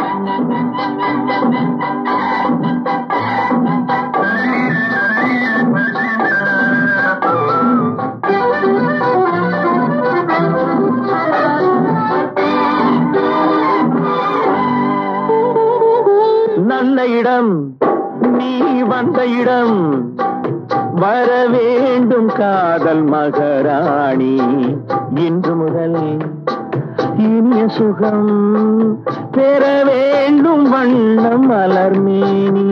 நல்ல இடம் நீ வந்த இடம் வர வேண்டும் காதல் மகராணி இன்று முதல் இனிய சுகம் பெற வேண்டும் வண்ணம் மலர்மேனி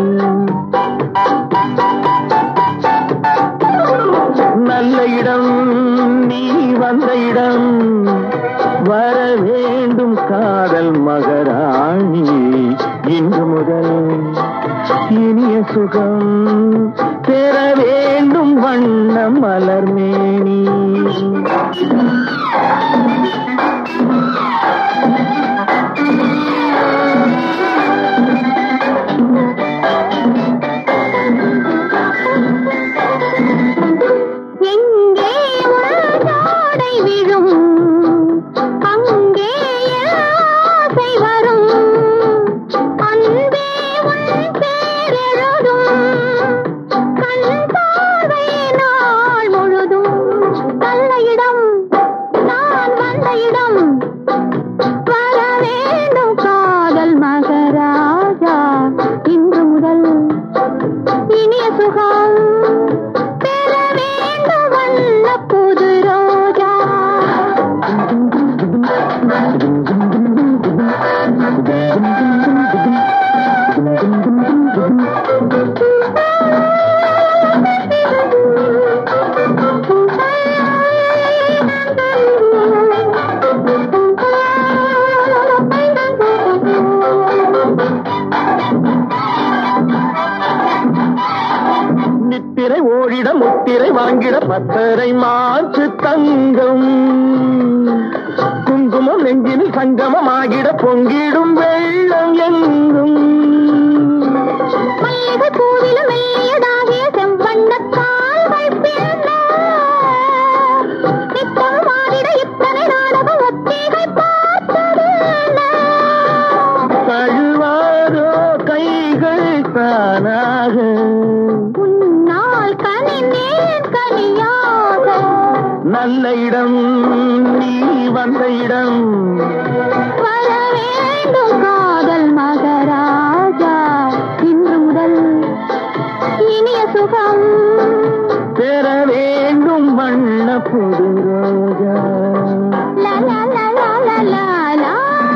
நல்ல இடம் நீ வந்த இடம் வர வேண்டும் காதல் மகராணி இன்று முதல் இனிய சுகம் பெற வேண்டும் வண்ணம் மலர்மேனி எங்கே உள்நாடை விழும் அங்கே ஆசை வரும் அன்பே உன் பேரெழுதும் கண் பார்வை நாள் முழுதும் நல்ல இடம் நான் வந்த இடம் வர வேண்டும் காதல் மகராஜா இன்று முதல் இனிய சுகம் பெற வேண்டும் வல்ல புது ரோஜா நித்திரை ஓடிட முத்திரை வாங்கிட பத்தரை மாற்று தங்கம் குங்குமம் நெஞ்சில் சங்கமம் ஆகிட பொங்கிடும் வெள்ளம் எங்கும் மல்லிகை பூவிலும் மெல்லியதாகிய செவ்வண்ணக் கால்கள் பின்ன. நித்தம் மாறிட இத்தனை நாடகம் ஒத்திகை பார்த்ததென்ன? தழுவாரோ கைகள் தானாக உன்னால் கனிந்தேன் கனியாக. நல்ல இடம் நீ வந்த இடம் வர வேண்டும் காதல் மகராஜா இன்று முதல் இனிய சுகம் பெற வேண்டும் வண்ண புது ரோஜா லா லா லா லா லா லா லா.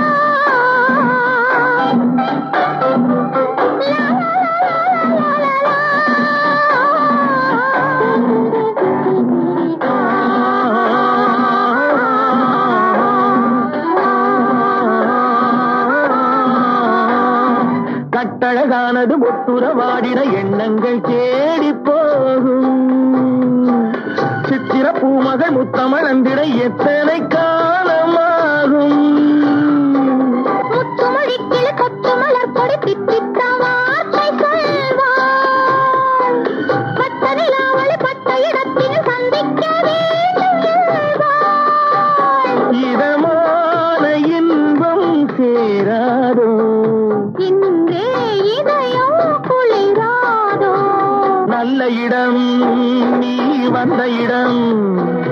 கட்டழகானது ஒட்டுறவாடின எண்ணங்கள் தேடி போகும் சித்திர பூமகள் முத்தமழந்திட எத்தனை காலமாகும் முத்துமொழிக்கிளி கொத்து மலர்பொடி பித்தித்த வார்த்தை சொல்வாள். பட்ட நிலாவளி பட்ட இடத்தில் சந்திக்க வேண்டும் என்பாள். இதமான இன்பம் சேராதோ இன்றே இதயம் குளிராதோ நல்ல இடம் நீ வந்த இடம்